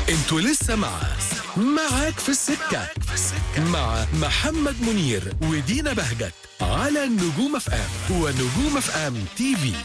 انتوا لسه مع معاك في السكة مع محمد منير ودينا بهجت على نجوم اف ام ونجوم اف ام تي في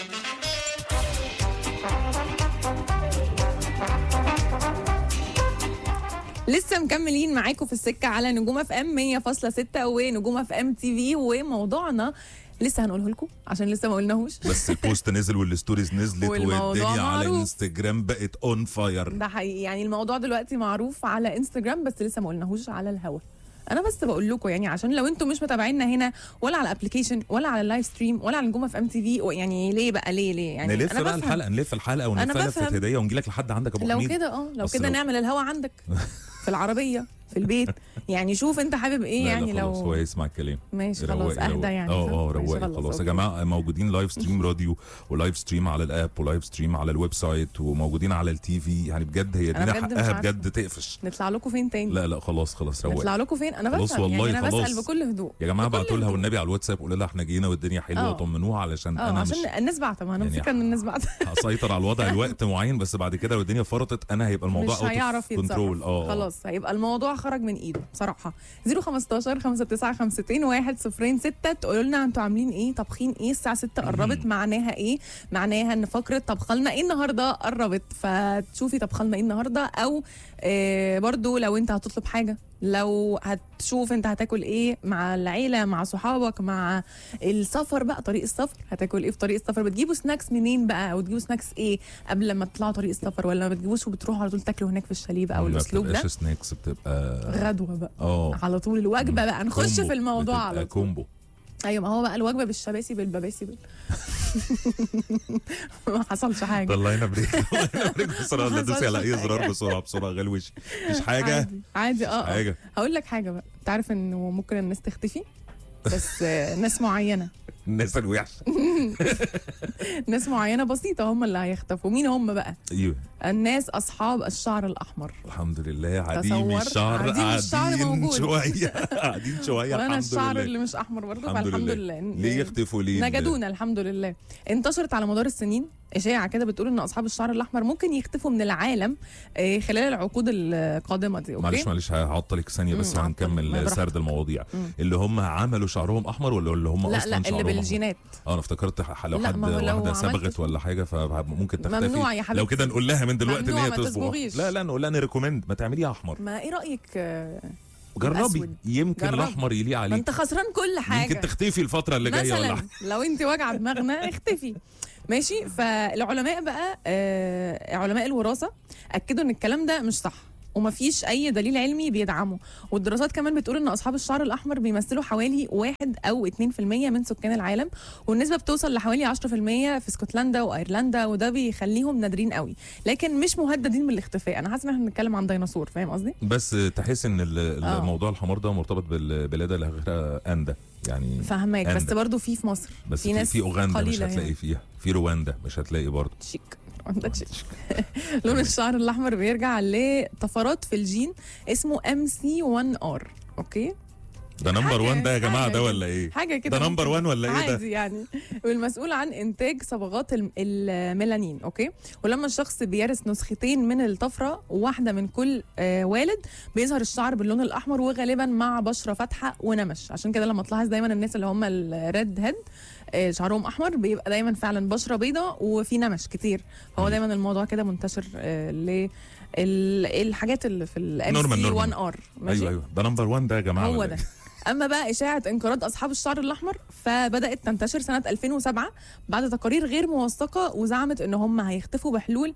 لسه مكملين معاكم في السكه على نجوم اف ام 100.6 ونجوم اف ام تي في وموضوعنا لسه هنقوله لكم عشان لسه ما قلناهوش بس البوست نزل والستوريز نزلت والموضوع والدنيا على معروف. الانستجرام بقت اون فاير ده حقيقي يعني الموضوع دلوقتي معروف على انستجرام بس لسه ما قلناهوش على الهوا انا بس بقول لكم يعني عشان لو انتم مش متابعينا هنا ولا على الابلكيشن ولا على اللايف ستريم ولا على نجوم اف ام تي في يعني ليه بقى ليه ليه يعني نلف انا بقى بفهم. الحلقه نلف الحلقه أنا ونلف بفهم. لفه هديه ونجي لك لحد عندك ابو لو حميد كده اه لو أصل كده لو- نعمل الهوا عندك في العربيه في البيت يعني شوف انت حابب ايه لا يعني لا خلاص هو لو يسمع الكلام ماشي خلاص رواقي اهدى رواقي. يعني اه صح؟ اه ماشي، رواقي خلاص يا أوكي. جماعه موجودين لايف ستريم راديو ولايف ستريم على الاب ولايف ستريم على الويب سايت وموجودين على التي في يعني بجد هي أنا دينا بجد مش حقها عارفة. بجد تقفش نطلع لكم فين تاني لا لا خلاص خلاص رواقي نطلع لكم فين انا خلاص بفهم والله يعني انا خلاص. بسال بكل هدوء يا جماعه بكل بعتوا لها هدوء. والنبي على الواتساب قولوا لها احنا جينا والدنيا حلوه آه. طمنوها علشان اه انا عشان مش الناس بعتها ما انا يعني مفكره ان الناس بعتها هسيطر على الوضع لوقت معين بس بعد كده لو الدنيا فرطت انا هيبقى الموضوع مش out of هيعرف control. يتصرف اه خلاص هيبقى الموضوع خرج من ايده بصراحه 015 59 1 0 6 تقولوا لنا انتوا عاملين ايه طبخين ايه الساعه 6 قربت معناها ايه معناها ان فقره طبخلنا ايه النهارده قربت فتشوفي طبخلنا ايه النهارده او آه برضو لو انت هتطلب حاجه لو هتشوف انت هتاكل ايه مع العيله مع صحابك مع السفر بقى طريق السفر هتاكل ايه في طريق السفر بتجيبوا سناكس منين بقى او تجيبوا سناكس ايه قبل ما تطلعوا طريق السفر ولا ما بتجيبوش وبتروحوا على طول تاكلوا هناك في الشاليه بقى ما والاسلوب ده بتبقاش سناكس بتبقى غدوه بقى اه على طول الوجبه بقى نخش كومبو. في الموضوع بتبقى على طول كومبو ايوه ما هو بقى الوجبه بالشباسي بالبباسي بال... ما حصلش حاجه طلعنا بريك طلعنا بريك بسرعه ما ولا دوسي على اي حصلش زرار حاجة. بسرعه بسرعه غلوش مش حاجه عادي عادي اه آه. حاجه هقول لك حاجه بقى انت عارف انه ممكن الناس تختفي بس آه، ناس معينه الناس الوحشه ناس معينه بسيطه هم اللي هيختفوا مين هم بقى ايوه الناس اصحاب الشعر الاحمر الحمد لله عديم تصور. الشعر عديم الشعر قاعدين موجود. شويه قاعدين شويه وانا الحمد الشعر لله اللي مش احمر برضه الحمد فالحمد لله. لله ليه يختفوا ليه نجدونا الحمد لله انتشرت على مدار السنين اشاعه كده بتقول ان اصحاب الشعر الاحمر ممكن يختفوا من العالم آه، خلال العقود القادمه دي اوكي معلش معلش هعطلك ثانيه بس مم، عطل. ما هنكمل براحتك. سرد المواضيع مم. اللي هم عملوا شعرهم احمر ولا اللي هم لا اصلا لا اللي شعرهم أحمر؟ بالجينات اه انا افتكرت ح- لو لا، حد ما هو لو واحده عملت صبغت كده. ولا حاجه فممكن تختفي ممنوع يا حبيبتي. لو كده نقول لها من دلوقتي ان ممنوع هي ما تصبغ تصبغيش. لا لا نقول لها نريكومند ما تعمليها احمر ما ايه رايك آه، جربي الأسود. يمكن جربي. الاحمر يليق ما عليك انت خسران كل حاجه يمكن تختفي الفتره اللي جايه ولا مثلا حاجة. لو انت واجعه دماغنا اختفي ماشي فالعلماء بقى آه علماء الوراثه اكدوا ان الكلام ده مش صح ومفيش اي دليل علمي بيدعمه والدراسات كمان بتقول ان اصحاب الشعر الاحمر بيمثلوا حوالي 1 او 2% من سكان العالم والنسبه بتوصل لحوالي 10% في اسكتلندا وايرلندا وده بيخليهم نادرين قوي لكن مش مهددين بالاختفاء انا حاسه ان احنا بنتكلم عن ديناصور فاهم قصدي بس تحس ان ال- آه. الموضوع الحمار ده مرتبط بالبلاد اللي غيرها اندا يعني فهماك بس أندا. برضو في في مصر بس في في, ناس في اوغندا مش قليلة هتلاقي يعني. فيها في رواندا مش هتلاقي برضه شيك عندك شيك لون الشعر الاحمر بيرجع لطفرات في الجين اسمه ام سي 1 ار اوكي ده نمبر 1 ده يا جماعه حاجة ده كده. ولا ايه حاجه كده ده نمبر ممكن- 1 ولا ايه ده عادي يعني والمسؤول عن انتاج صبغات الم- الميلانين اوكي ولما الشخص بيرث نسختين من الطفره واحده من كل آه والد بيظهر الشعر باللون الاحمر وغالبا مع بشره فاتحه ونمش عشان كده لما تلاحظ دايما الناس اللي هم الريد هيد آه شعرهم احمر بيبقى دايما فعلا بشره بيضاء وفي نمش كتير فهو مم. دايما الموضوع كده منتشر آه ل ال- الحاجات اللي في الام نورمال، سي نورمال. 1 ار ايوه ايوه ده نمبر 1 ده يا جماعه هو ولا ده إيه؟ اما بقى اشاعه انقراض اصحاب الشعر الاحمر فبدات تنتشر سنه 2007 بعد تقارير غير موثقه وزعمت ان هم هيختفوا بحلول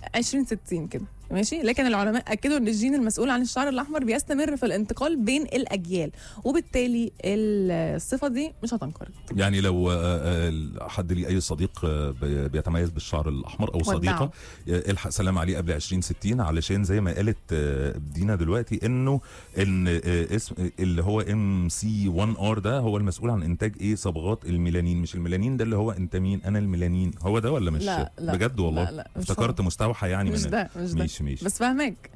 2060 كده ماشي لكن العلماء اكدوا ان الجين المسؤول عن الشعر الاحمر بيستمر في الانتقال بين الاجيال وبالتالي الصفه دي مش هتنقرض يعني لو آه، آه، حد ليه اي صديق آه، بي- بيتميز بالشعر الاحمر او صديقه ودعه. آه، الحق سلام عليه قبل 2060 علشان زي ما قالت آه، دينا دلوقتي انه ان آه، اسم اللي هو ام سي 1 ار ده هو المسؤول عن انتاج ايه صبغات الميلانين مش الميلانين ده اللي هو انت مين انا الميلانين هو ده ولا مش لا، لا. بجد والله لا، لا، مش افتكرت مستوحى يعني مش من ده مش ده ماشي ماشي بس فاهمك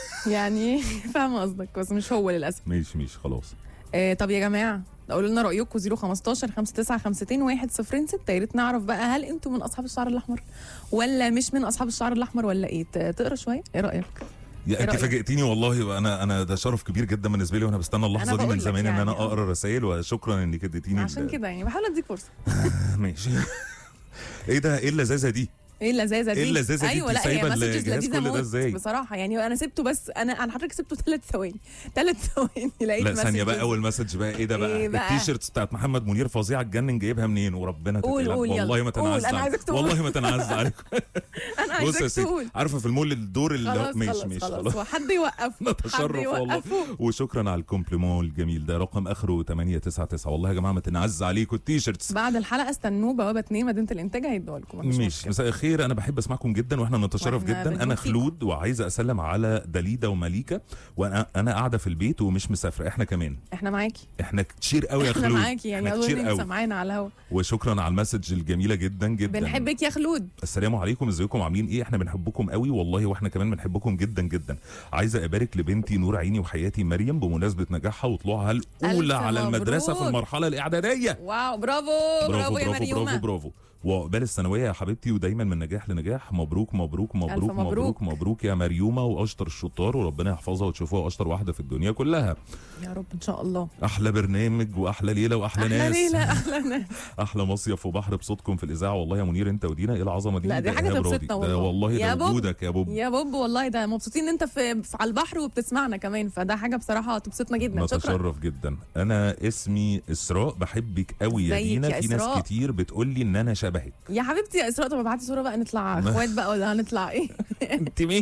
يعني فاهمه قصدك بس مش هو للاسف ماشي ماشي خلاص آه طب يا جماعه قولوا لنا رايكم 015 59 106 يا ريت نعرف بقى هل انتم من اصحاب الشعر الاحمر ولا مش من اصحاب الشعر الاحمر ولا ايه ت- تقرا شويه ايه رايك يا انت رأيك؟ فاجئتيني والله انا انا ده شرف كبير جدا بالنسبه لي وانا بستنى اللحظه دي بقول من لك زمان ان يعني، انا آه. اقرا رسائل وشكرا انك اديتيني عشان ال- كده يعني بحاول اديك فرصه ماشي ايه ده ايه اللذاذه دي ايه اللذاذه دي إيه اللذاذة دي؟ ايوه أنت لا هي سايبة مسجز الجهاز لذيذه كل ده موت إزاي؟ بصراحه يعني انا سبته بس انا انا حضرتك سبته ثلاث ثواني ثلاث ثواني لقيت لا ثانيه بقى messages. اول مسج بقى ايه ده بقى, إيه بقى؟ التيشيرتس بتاعت محمد منير فظيعه اتجنن جايبها منين وربنا قول- تتقلق قول يلا. والله ما قول، تنعز أنا عليك. عايزك تقول. والله ما تنعز عليك انا بص يا عايزك سيدي تقول عارفه في المول الدور اللي خلاص ماشي خلاص ماشي خلاص وحد يوقفه نتشرف حد والله يوقفه. وشكرا على الكومبليمون الجميل ده رقم اخره 899 والله يا جماعه ما تنعز عليكم التيشيرتس بعد الحلقه استنوه بوابه اتنين مدينه الانتاج هيدوها لكم مفيش مش مشكلة. مساء الخير انا بحب اسمعكم جدا واحنا بنتشرف وإحنا جدا انا بنموت فيكم. خلود وعايزه اسلم على دليدا ومليكه وانا انا قاعده في البيت ومش مسافره احنا كمان احنا معاكي احنا كتير قوي يا احنا خلود معاكي يعني احنا اظن كتير انت قوي سامعانا على الهوا وشكرا على المسج الجميله جدا جدا بنحبك يا خلود السلام عليكم ازيكم عاملين ايه احنا بنحبكم قوي والله واحنا كمان بنحبكم جدا جدا عايزه ابارك لبنتي نور عيني وحياتي مريم بمناسبه نجاحها وطلوعها الاولى ألف على المدرسه في مبروك. المرحله الاعداديه واو برافو برافو برافو يا برافو برافو مريومه برافو وعقبال الثانويه يا حبيبتي ودايما من نجاح لنجاح مبروك مبروك مبروك مبروك. مبروك مبروك يا مريومه واشطر الشطار وربنا يحفظها وتشوفوها اشطر واحده في الدنيا كلها يا رب ان شاء الله احلى برنامج واحلى ليله واحلى احلى ناس ليله احلى ناس احلى مصيف وبحر بصوتكم في الاذاعه والله يا منير انت ودينا ايه العظمه دي لا، دي ده حاجة إيهاب راضي. تبسطنا ده والله. والله يا ده بوب. وجودك يا بوب يا بوب والله ده مبسوطين ان انت في, في على البحر وبتسمعنا كمان فده حاجه بصراحه تبسطنا جدا شكرا نتشرف جدا انا اسمي اسراء بحبك قوي يا ازيك دينا يا في ناس إسراء؟ كتير بتقول لي ان انا شبهك يا حبيبتي يا اسراء طب ابعتي صوره بقى نطلع ما- اخوات بقى ولا هنطلع ايه انت مين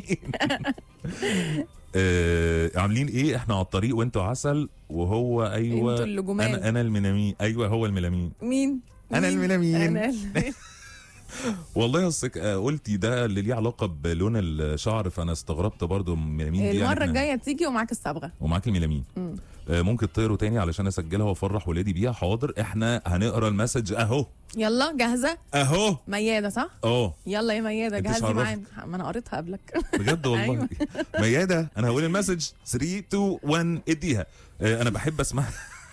آه، عاملين ايه احنا على الطريق وانتوا عسل وهو ايوه انتوا اللي جمال. انا انا المنامين ايوه هو المنامين مين أنا مين؟ المنامين. انا ال- والله اصلك آه، قلتي ده اللي ليه علاقه بلون الشعر فانا استغربت برضو المنامين دي يعني المره إحنا- الجايه تيجي ومعاك الصبغه ومعاك الميلامين مم. آه، ممكن تقروا تاني علشان اسجلها وافرح ولادي بيها حاضر احنا هنقرا المسج اهو يلا جاهزه اهو مياده صح اه يلا يا مياده انت جهزي عرفت؟ معانا ما انا قريتها قبلك بجد والله أيوة. ميادة انا هقول المسج 3 2 1 اديها آه، انا بحب اسمع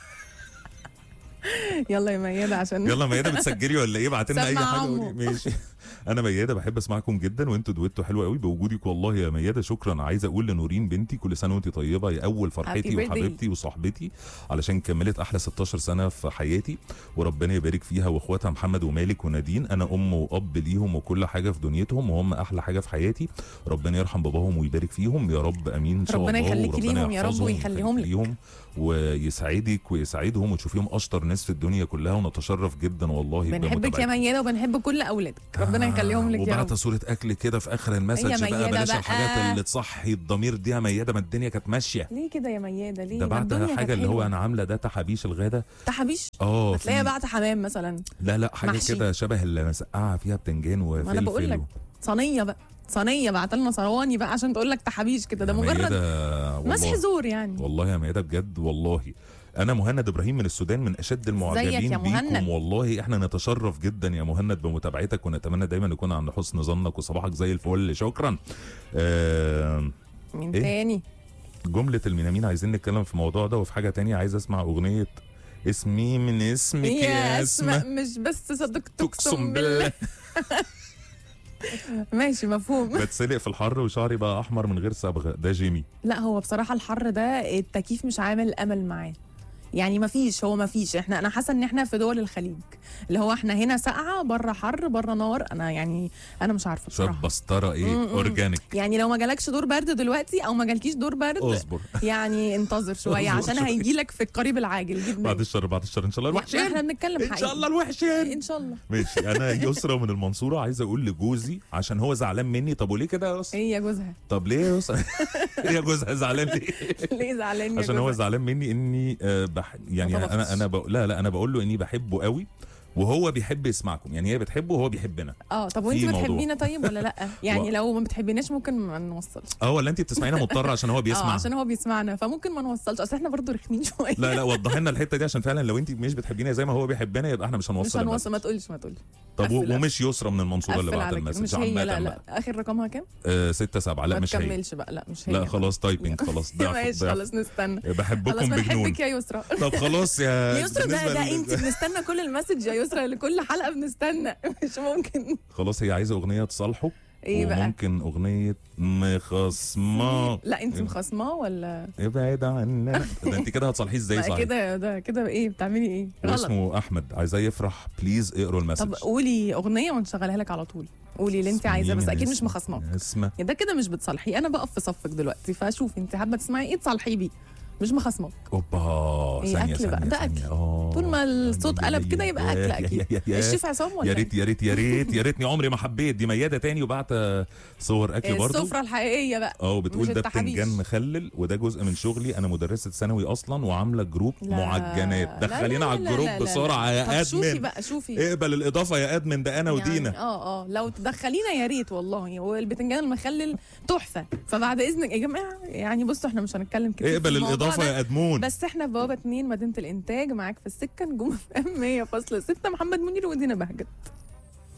يلا يا مياده عشان يلا ميادة بتسجلي ولا ايه ابعت لنا اي سمع حاجه عمو. قولي. ماشي انا ميادة بحب اسمعكم جدا وانتوا دويتوا حلو قوي بوجودك والله يا ميادة شكرا عايز اقول لنورين بنتي كل سنه وانت طيبه يا اول فرحتي Happy birthday. وحبيبتي وصاحبتي علشان كملت احلى 16 سنه في حياتي وربنا يبارك فيها واخواتها محمد ومالك ونادين انا ام واب ليهم وكل حاجه في دنيتهم وهم احلى حاجه في حياتي ربنا يرحم باباهم ويبارك فيهم يا رب امين ان شاء ربنا الله يخليكي وربنا ليهم يا رب يحفظهم ويخليهم لك. ويخليهم ويسعدك ويسعدهم وتشوفيهم اشطر ناس في الدنيا كلها ونتشرف جدا والله بنحبك يا بمتابعتك. مياده وبنحب كل اولادك ربنا يخليهم لك يا وبعت رب صورة أكل كده في آخر المسج يا بقى ميادة بلاش بقى. الحاجات اللي تصحي الضمير دي يا ميادة ما الدنيا كانت ماشية ليه كده يا مياده ليه ده ما بعد الدنيا حاجة كانت اللي هو حلوة. أنا عاملة ده تحابيش الغدا تحابيش اه هتلاقيها في- بعت حمام مثلا لا لا حاجة محشي. كده شبه اللي مسقعة فيها بتنجان ما انا بقول وفلفل لك صينيه بقى صينيه بعت لنا صواني بقى عشان تقول لك تحابيش كده ده يا مجرد ميادة والله- مسح زور يعني والله يا ميادة بجد والله انا مهند ابراهيم من السودان من اشد المعجبين يا مهند. بيكم والله احنا نتشرف جدا يا مهند بمتابعتك ونتمنى دايما نكون عند حسن ظنك وصباحك زي الفل شكرا آه مين إيه؟ تاني جملة المنامين عايزين نتكلم في الموضوع ده وفي حاجة تانية عايز اسمع اغنية اسمي من اسمك يا اسماء مش بس صدقت تقسم تقسم بالله بالله ماشي مفهوم بتسلق في الحر وشعري بقى احمر من غير صبغة ده جيمي لا هو بصراحه الحر ده التكييف مش عامل امل معاه يعني ما فيش هو ما فيش احنا انا حاسه ان احنا في دول الخليج اللي هو احنا هنا ساقعه بره حر بره نار انا يعني انا مش عارفه شوية بصراحه بسطرة ايه مم، مم. اورجانيك يعني لو ما جالكش دور برد دلوقتي او ما جالكيش دور برد اصبر يعني انتظر شويه اصبر عشان شوية. هيجي لك في القريب العاجل جدا بعد الشر بعد الشر ان شاء الله الوحشين احنا بنتكلم ان حقيقي شاء الله الوحشين ان شاء الله ماشي انا يسرا من المنصوره عايز اقول لجوزي عشان هو زعلان مني طب وليه كده يا يسرا ايه يا جوزها طب ليه يا يسرا ليه يا جوزها زعلان ليه ليه زعلان يا عشان هو جوزها زعلان مني اني آه، بح... يعني ما انا طبختش. انا بق... لا لا انا بقول له اني بحبه قوي وهو بيحب يسمعكم يعني هي بتحبه وهو بيحبنا اه طب وانت في موضوع. بتحبينا طيب ولا لا يعني و- لو ما بتحبيناش ممكن ما نوصلش اه ولا انت بتسمعينا مضطر عشان هو اه بيسمع عشان هو بيسمعنا فممكن ما نوصلش اصل احنا برضو رخمين شويه لا لا وضح لنا الحته دي عشان فعلا لو انت مش بتحبينا زي ما هو بيحبنا يبقى احنا مش مش هنوصل هنوصل ما المسج. تقولش ما تقولش طب و- قفل- ومش يسرا من المنصوره اللي قفل بعت على كده المسج مش هي لا عامة لا اخر رقمها كام؟ آه ستة سبعة لا ما مش هي تكملش بقى لا مش هي لا خلاص تايبنج خلاص ضعف ماشي ضعف. خلاص نستنى خلاص بحبكم بجنون بنحبك يا يسرا طب خلاص يا يا يسرا ده بالنسبة ده لل- انت بنستنى كل المسج يا يسرا لكل حلقه بنستنى مش ممكن خلاص هي عايزه اغنيه تصالحه ايه بقى وممكن اغنيه مخصمه لا انت مخصماه ولا ابعد عننا ده انت كده هتصلحيه ازاي ما صحيح كده ده كده ايه بتعملي ايه غلط واسمه احمد عايزاه يفرح بليز اقروا المسج طب قولي اغنيه ونشغلها لك على طول قولي اللي انت عايزاه بس اكيد مش مخصماك اسمه يعني ده كده مش بتصالحيه انا بقف في صفك دلوقتي فشوفي انت حابه تسمعي ايه تصالحيه بيه مش مخصماك اوبا إيه، ثانيه أكل بقى، ثانيه ده ثانية. أكل. آه. طول ما الصوت يا- قلب يا- كده يبقى يا- اكل يا- اكيد يا- يا- يا- الشيف عصام ولا يا إيه؟ ريت يا ريت يا ريت يا ريتني عمري ما حبيت دي مياده تاني وبعت صور اكل برضه السفره الحقيقيه بقى اه وبتقول مش ده التحابيش. بتنجان مخلل وده جزء من شغلي انا مدرسه ثانوي اصلا وعامله جروب لا. معجنات لا، دخلينا لا، على لا، الجروب لا، لا، بسرعه لا. يا طب شوفي ادمن بقى شوفي اقبل الاضافه يا ادمن ده انا ودينا يعني اه اه لو تدخلينا يا ريت والله هو البتنجان المخلل تحفه فبعد اذنك يا جماعه يعني بصوا احنا مش هنتكلم كتير في اقبل الموضوع الاضافه ده. يا ادمون بس احنا في بوابه 2 مدينه الانتاج معاك في السكه نجوم في ام 100.6 محمد منير ودينا بهجت